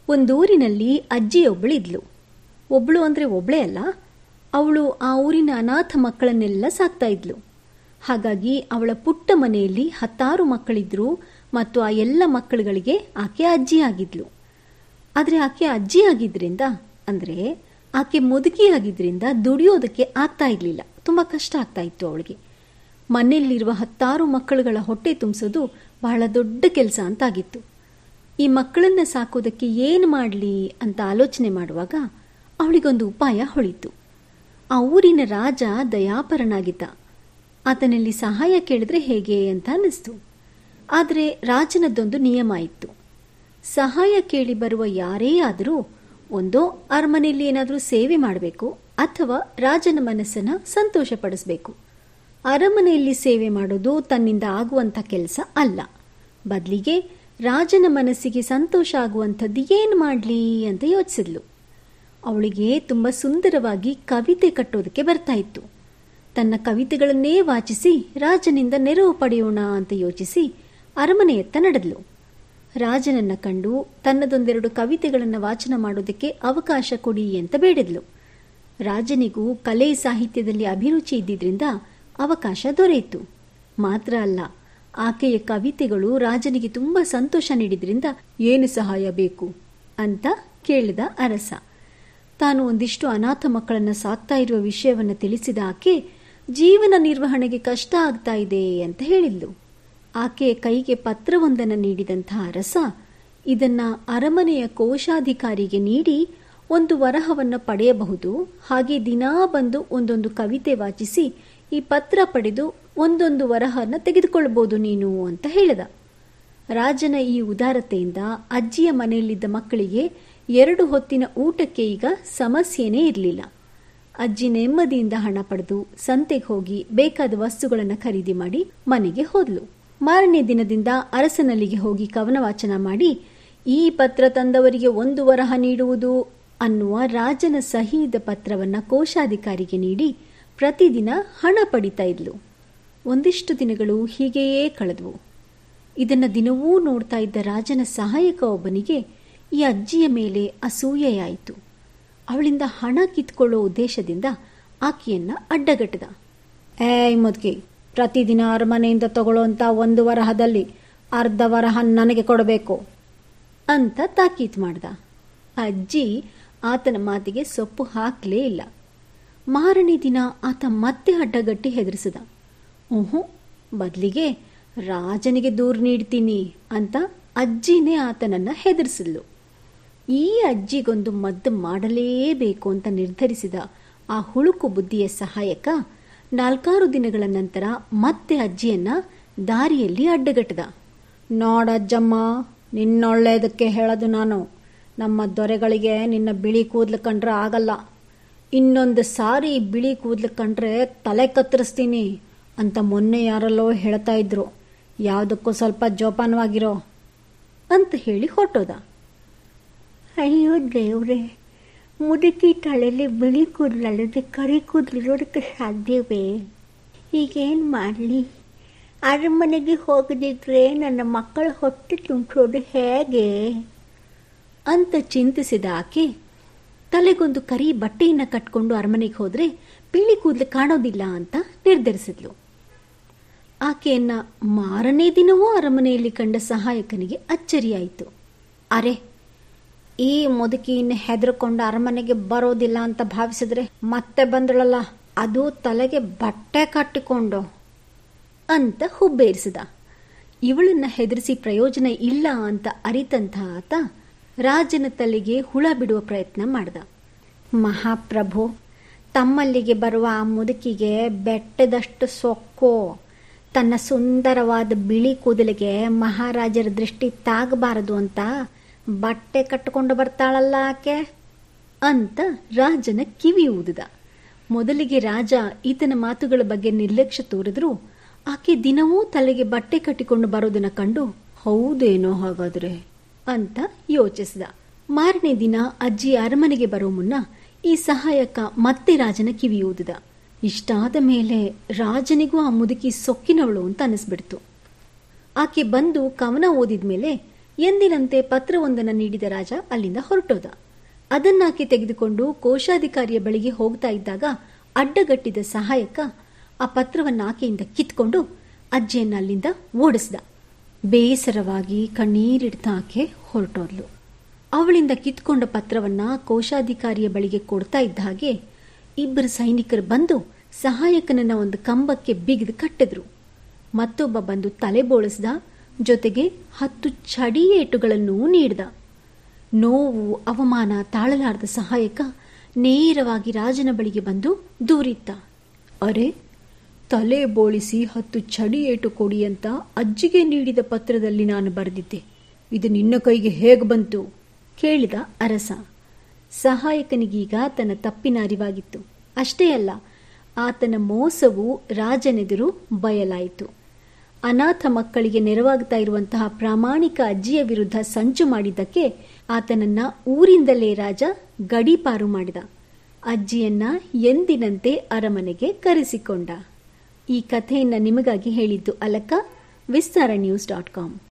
ಒಂದೂರಿನಲ್ಲಿ ಅಜ್ಜಿಯೊಬ್ಬಳಿದ್ಲು ಒಬ್ಳು ಅಂದ್ರೆ ಒಬ್ಳೇ ಅಲ್ಲ ಅವಳು ಆ ಊರಿನ ಅನಾಥ ಮಕ್ಕಳನ್ನೆಲ್ಲ ಸಾಕ್ತಾ ಇದ್ಲು ಹಾಗಾಗಿ ಅವಳ ಪುಟ್ಟ ಮನೆಯಲ್ಲಿ ಹತ್ತಾರು ಮಕ್ಕಳಿದ್ರು ಮತ್ತು ಆ ಎಲ್ಲ ಮಕ್ಕಳುಗಳಿಗೆ ಆಕೆ ಅಜ್ಜಿ ಆಗಿದ್ಲು ಆದರೆ ಆಕೆ ಅಜ್ಜಿ ಆಗಿದ್ರಿಂದ ಅಂದ್ರೆ ಆಕೆ ಮುದುಕಿ ಆಗಿದ್ರಿಂದ ದುಡಿಯೋದಕ್ಕೆ ಆಗ್ತಾ ಇರ್ಲಿಲ್ಲ ತುಂಬಾ ಕಷ್ಟ ಆಗ್ತಾ ಇತ್ತು ಅವಳಿಗೆ ಮನೆಯಲ್ಲಿರುವ ಹತ್ತಾರು ಮಕ್ಕಳುಗಳ ಹೊಟ್ಟೆ ತುಂಬಿಸೋದು ಬಹಳ ದೊಡ್ಡ ಕೆಲಸ ಅಂತಾಗಿತ್ತು ಈ ಮಕ್ಕಳನ್ನ ಸಾಕೋದಕ್ಕೆ ಏನು ಮಾಡಲಿ ಅಂತ ಆಲೋಚನೆ ಮಾಡುವಾಗ ಅವಳಿಗೊಂದು ಉಪಾಯ ಹೊಳಿತು ಆ ಊರಿನ ರಾಜ ದಯಾಪರನಾಗಿದ್ದ ಆತನಲ್ಲಿ ಸಹಾಯ ಕೇಳಿದ್ರೆ ಹೇಗೆ ಅಂತ ಅನ್ನಿಸ್ತು ಆದರೆ ರಾಜನದ್ದೊಂದು ನಿಯಮ ಇತ್ತು ಸಹಾಯ ಕೇಳಿ ಬರುವ ಯಾರೇ ಆದರೂ ಒಂದೋ ಅರಮನೆಯಲ್ಲಿ ಏನಾದರೂ ಸೇವೆ ಮಾಡಬೇಕು ಅಥವಾ ರಾಜನ ಮನಸ್ಸನ್ನ ಸಂತೋಷಪಡಿಸಬೇಕು ಅರಮನೆಯಲ್ಲಿ ಸೇವೆ ಮಾಡೋದು ತನ್ನಿಂದ ಆಗುವಂಥ ಕೆಲಸ ಅಲ್ಲ ಬದಲಿಗೆ ರಾಜನ ಮನಸ್ಸಿಗೆ ಸಂತೋಷ ಆಗುವಂಥದ್ದು ಏನು ಮಾಡಲಿ ಅಂತ ಯೋಚಿಸಿದ್ಲು ಅವಳಿಗೆ ತುಂಬ ಸುಂದರವಾಗಿ ಕವಿತೆ ಕಟ್ಟೋದಕ್ಕೆ ಬರ್ತಾ ಇತ್ತು ತನ್ನ ಕವಿತೆಗಳನ್ನೇ ವಾಚಿಸಿ ರಾಜನಿಂದ ನೆರವು ಪಡೆಯೋಣ ಅಂತ ಯೋಚಿಸಿ ಅರಮನೆಯತ್ತ ನಡೆದ್ಲು ರಾಜನನ್ನ ಕಂಡು ತನ್ನದೊಂದೆರಡು ಕವಿತೆಗಳನ್ನು ವಾಚನ ಮಾಡೋದಕ್ಕೆ ಅವಕಾಶ ಕೊಡಿ ಅಂತ ಬೇಡಿದ್ಲು ರಾಜನಿಗೂ ಕಲೆ ಸಾಹಿತ್ಯದಲ್ಲಿ ಅಭಿರುಚಿ ಇದ್ದಿದ್ರಿಂದ ಅವಕಾಶ ದೊರೆಯಿತು ಮಾತ್ರ ಅಲ್ಲ ಆಕೆಯ ಕವಿತೆಗಳು ರಾಜನಿಗೆ ತುಂಬಾ ಸಂತೋಷ ನೀಡಿದ್ರಿಂದ ಏನು ಸಹಾಯ ಬೇಕು ಅಂತ ಕೇಳಿದ ಅರಸ ತಾನು ಒಂದಿಷ್ಟು ಅನಾಥ ಮಕ್ಕಳನ್ನ ಸಾಕ್ತಾ ಇರುವ ವಿಷಯವನ್ನು ತಿಳಿಸಿದ ಆಕೆ ಜೀವನ ನಿರ್ವಹಣೆಗೆ ಕಷ್ಟ ಆಗ್ತಾ ಇದೆ ಅಂತ ಹೇಳಿದ್ಲು ಆಕೆಯ ಕೈಗೆ ಪತ್ರವೊಂದನ್ನು ನೀಡಿದಂಥ ಅರಸ ಇದನ್ನ ಅರಮನೆಯ ಕೋಶಾಧಿಕಾರಿಗೆ ನೀಡಿ ಒಂದು ವರಹವನ್ನು ಪಡೆಯಬಹುದು ಹಾಗೆ ದಿನಾ ಬಂದು ಒಂದೊಂದು ಕವಿತೆ ವಾಚಿಸಿ ಈ ಪತ್ರ ಪಡೆದು ಒಂದೊಂದು ವರಹನ ತೆಗೆದುಕೊಳ್ಬಹುದು ನೀನು ಅಂತ ಹೇಳಿದ ರಾಜನ ಈ ಉದಾರತೆಯಿಂದ ಅಜ್ಜಿಯ ಮನೆಯಲ್ಲಿದ್ದ ಮಕ್ಕಳಿಗೆ ಎರಡು ಹೊತ್ತಿನ ಊಟಕ್ಕೆ ಈಗ ಸಮಸ್ಯೆನೇ ಇರಲಿಲ್ಲ ಅಜ್ಜಿ ನೆಮ್ಮದಿಯಿಂದ ಹಣ ಪಡೆದು ಸಂತೆಗೆ ಹೋಗಿ ಬೇಕಾದ ವಸ್ತುಗಳನ್ನು ಖರೀದಿ ಮಾಡಿ ಮನೆಗೆ ಹೋದ್ಲು ಮಾರನೇ ದಿನದಿಂದ ಅರಸನಲ್ಲಿಗೆ ಹೋಗಿ ಕವನ ವಾಚನ ಮಾಡಿ ಈ ಪತ್ರ ತಂದವರಿಗೆ ಒಂದು ವರಹ ನೀಡುವುದು ಅನ್ನುವ ರಾಜನ ಸಹಿದ ಪತ್ರವನ್ನ ಕೋಶಾಧಿಕಾರಿಗೆ ನೀಡಿ ಪ್ರತಿದಿನ ಹಣ ಪಡಿತಾ ಇದ್ಲು ಒಂದಿಷ್ಟು ದಿನಗಳು ಹೀಗೆಯೇ ಕಳೆದವು ಇದನ್ನ ದಿನವೂ ನೋಡ್ತಾ ಇದ್ದ ರಾಜನ ಸಹಾಯಕ ಒಬ್ಬನಿಗೆ ಈ ಅಜ್ಜಿಯ ಮೇಲೆ ಅಸೂಯೆಯಾಯಿತು ಅವಳಿಂದ ಹಣ ಕಿತ್ಕೊಳ್ಳೋ ಉದ್ದೇಶದಿಂದ ಆಕೆಯನ್ನ ಅಡ್ಡಗಟ್ಟದ ಏಯ್ ಮುದ್ಕಿ ಪ್ರತಿದಿನ ಅರಮನೆಯಿಂದ ತಗೊಳ್ಳೋಂತ ಒಂದು ವರಹದಲ್ಲಿ ಅರ್ಧ ವರಹ ನನಗೆ ಕೊಡಬೇಕು ಅಂತ ತಾಕೀತ್ ಮಾಡ್ದ ಅಜ್ಜಿ ಆತನ ಮಾತಿಗೆ ಸೊಪ್ಪು ಹಾಕ್ಲೇ ಇಲ್ಲ ಮಾರನೇ ದಿನ ಆತ ಮತ್ತೆ ಅಡ್ಡಗಟ್ಟಿ ಹೆದರಿಸಿದ ಊಹು ಬದಲಿಗೆ ರಾಜನಿಗೆ ದೂರು ನೀಡ್ತೀನಿ ಅಂತ ಅಜ್ಜಿನೇ ಆತನನ್ನ ಹೆದರಿಸಿದ್ಲು ಈ ಅಜ್ಜಿಗೊಂದು ಮದ್ದು ಮಾಡಲೇಬೇಕು ಅಂತ ನಿರ್ಧರಿಸಿದ ಆ ಹುಳುಕು ಬುದ್ಧಿಯ ಸಹಾಯಕ ನಾಲ್ಕಾರು ದಿನಗಳ ನಂತರ ಮತ್ತೆ ಅಜ್ಜಿಯನ್ನ ದಾರಿಯಲ್ಲಿ ಅಡ್ಡಗಟ್ಟದ ನೋಡಜ್ಜಮ್ಮ ನಿನ್ನೊಳ್ಳೆಯದಕ್ಕೆ ಹೇಳೋದು ನಾನು ನಮ್ಮ ದೊರೆಗಳಿಗೆ ನಿನ್ನ ಬಿಳಿ ಕೂದಲು ಕಂಡ್ರೆ ಆಗಲ್ಲ ಇನ್ನೊಂದು ಸಾರಿ ಬಿಳಿ ಕೂದಲು ಕಂಡ್ರೆ ತಲೆ ಕತ್ತರಿಸ್ತೀನಿ ಅಂತ ಮೊನ್ನೆ ಯಾರಲ್ಲೋ ಹೇಳ್ತಾ ಇದ್ರು ಯಾವುದಕ್ಕೂ ಸ್ವಲ್ಪ ಜೋಪಾನವಾಗಿರೋ ಅಂತ ಹೇಳಿ ಹೊರಟೋದ ಅಯ್ಯೋ ದೇವ್ರೆ ಮುದುಕಿ ತಲೆಯಲ್ಲಿ ಬಿಳಿ ಕೂದಲಲ್ಲದೆ ಕರಿ ಕೂದಲಿರೋದಕ್ಕೆ ಸಾಧ್ಯವೇ ಈಗೇನು ಮಾಡಲಿ ಅರಮನೆಗೆ ಹೋಗದಿದ್ರೆ ನನ್ನ ಮಕ್ಕಳ ಹೊಟ್ಟೆ ತುಂಬಿಸೋದು ಹೇಗೆ ಅಂತ ಚಿಂತಿಸಿದ ಆಕೆ ತಲೆಗೊಂದು ಕರಿ ಬಟ್ಟೆಯನ್ನ ಕಟ್ಕೊಂಡು ಅರಮನೆಗೆ ಹೋದ್ರೆ ಬಿಳಿ ಕೂದಲು ಕಾಣೋದಿಲ್ಲ ಅಂತ ನಿರ್ಧರಿಸಿದ್ಲು ಆಕೆಯನ್ನ ಮಾರನೇ ದಿನವೂ ಅರಮನೆಯಲ್ಲಿ ಕಂಡ ಸಹಾಯಕನಿಗೆ ಅಚ್ಚರಿಯಾಯಿತು ಅರೆ ಈ ಮುದುಕಿ ಇನ್ನು ಹೆದರ್ಕೊಂಡು ಅರಮನೆಗೆ ಬರೋದಿಲ್ಲ ಅಂತ ಭಾವಿಸಿದ್ರೆ ಮತ್ತೆ ಬಂದಳಲ್ಲ ಅದು ತಲೆಗೆ ಬಟ್ಟೆ ಕಟ್ಟಿಕೊಂಡು ಅಂತ ಹುಬ್ಬೇರಿಸಿದ ಇವಳನ್ನ ಹೆದರಿಸಿ ಪ್ರಯೋಜನ ಇಲ್ಲ ಅಂತ ಅರಿತಂಥ ಆತ ರಾಜನ ತಲೆಗೆ ಹುಳ ಬಿಡುವ ಪ್ರಯತ್ನ ಮಾಡ್ದ ಮಹಾಪ್ರಭು ತಮ್ಮಲ್ಲಿಗೆ ಬರುವ ಆ ಮುದುಕಿಗೆ ಬೆಟ್ಟದಷ್ಟು ಸೊಕ್ಕೋ ತನ್ನ ಸುಂದರವಾದ ಬಿಳಿ ಕೂದಲಿಗೆ ಮಹಾರಾಜರ ದೃಷ್ಟಿ ತಾಗಬಾರದು ಅಂತ ಬಟ್ಟೆ ಕಟ್ಟಿಕೊಂಡು ಬರ್ತಾಳಲ್ಲ ಆಕೆ ಅಂತ ರಾಜನ ಕಿವಿ ಊದಿದ ಮೊದಲಿಗೆ ರಾಜ ಈತನ ಮಾತುಗಳ ಬಗ್ಗೆ ನಿರ್ಲಕ್ಷ್ಯ ತೋರಿದ್ರು ಆಕೆ ದಿನವೂ ತಲೆಗೆ ಬಟ್ಟೆ ಕಟ್ಟಿಕೊಂಡು ಬರೋದನ್ನ ಕಂಡು ಹೌದೇನೋ ಹಾಗಾದ್ರೆ ಅಂತ ಯೋಚಿಸಿದ ಮಾರನೇ ದಿನ ಅಜ್ಜಿ ಅರಮನೆಗೆ ಬರೋ ಮುನ್ನ ಈ ಸಹಾಯಕ ಮತ್ತೆ ರಾಜನ ಕಿವಿ ಊದಿದ ಇಷ್ಟಾದ ಮೇಲೆ ರಾಜನಿಗೂ ಆ ಮುದುಕಿ ಸೊಕ್ಕಿನವಳು ಅಂತ ಅನಿಸ್ಬಿಡ್ತು ಆಕೆ ಬಂದು ಕವನ ಓದಿದ ಮೇಲೆ ಎಂದಿನಂತೆ ಪತ್ರವೊಂದನ್ನು ನೀಡಿದ ರಾಜ ಅಲ್ಲಿಂದ ಹೊರಟೋದ ಅದನ್ನಾಕಿ ತೆಗೆದುಕೊಂಡು ಕೋಶಾಧಿಕಾರಿಯ ಬಳಿಗೆ ಹೋಗ್ತಾ ಇದ್ದಾಗ ಅಡ್ಡಗಟ್ಟಿದ ಸಹಾಯಕ ಆ ಪತ್ರವನ್ನು ಆಕೆಯಿಂದ ಕಿತ್ಕೊಂಡು ಅಜ್ಜಿಯನ್ನ ಅಲ್ಲಿಂದ ಓಡಿಸ್ದ ಬೇಸರವಾಗಿ ಕಣ್ಣೀರಿಡ್ತಾ ಆಕೆ ಹೊರಟೋದ್ಲು ಅವಳಿಂದ ಕಿತ್ಕೊಂಡ ಪತ್ರವನ್ನ ಕೋಶಾಧಿಕಾರಿಯ ಬಳಿಗೆ ಕೊಡ್ತಾ ಇದ್ದ ಹಾಗೆ ಇಬ್ಬರು ಸೈನಿಕರು ಬಂದು ಸಹಾಯಕನನ್ನ ಒಂದು ಕಂಬಕ್ಕೆ ಬಿಗಿದು ಕಟ್ಟಿದ್ರು ಮತ್ತೊಬ್ಬ ಬಂದು ತಲೆ ಬೋಳಿಸ್ದ ಜೊತೆಗೆ ಹತ್ತು ಚಡಿಯೇಟುಗಳನ್ನು ನೀಡಿದ ನೋವು ಅವಮಾನ ತಾಳಲಾರದ ಸಹಾಯಕ ನೇರವಾಗಿ ರಾಜನ ಬಳಿಗೆ ಬಂದು ದೂರಿತ್ತ ಅರೆ ತಲೆ ಬೋಳಿಸಿ ಹತ್ತು ಚಡಿಯೇಟು ಕೊಡಿ ಅಂತ ಅಜ್ಜಿಗೆ ನೀಡಿದ ಪತ್ರದಲ್ಲಿ ನಾನು ಬರೆದಿದ್ದೆ ಇದು ನಿನ್ನ ಕೈಗೆ ಹೇಗೆ ಬಂತು ಕೇಳಿದ ಅರಸ ಸಹಾಯಕನಿಗೀಗ ತನ್ನ ತಪ್ಪಿನ ಅರಿವಾಗಿತ್ತು ಅಷ್ಟೇ ಅಲ್ಲ ಆತನ ಮೋಸವು ರಾಜನೆದುರು ಬಯಲಾಯಿತು ಅನಾಥ ಮಕ್ಕಳಿಗೆ ನೆರವಾಗ್ತಾ ಇರುವಂತಹ ಪ್ರಾಮಾಣಿಕ ಅಜ್ಜಿಯ ವಿರುದ್ಧ ಸಂಚು ಮಾಡಿದ್ದಕ್ಕೆ ಆತನನ್ನ ಊರಿಂದಲೇ ರಾಜ ಗಡೀಪಾರು ಮಾಡಿದ ಅಜ್ಜಿಯನ್ನ ಎಂದಿನಂತೆ ಅರಮನೆಗೆ ಕರೆಸಿಕೊಂಡ ಈ ಕಥೆಯನ್ನ ನಿಮಗಾಗಿ ಹೇಳಿದ್ದು Alaka Vistara news dot com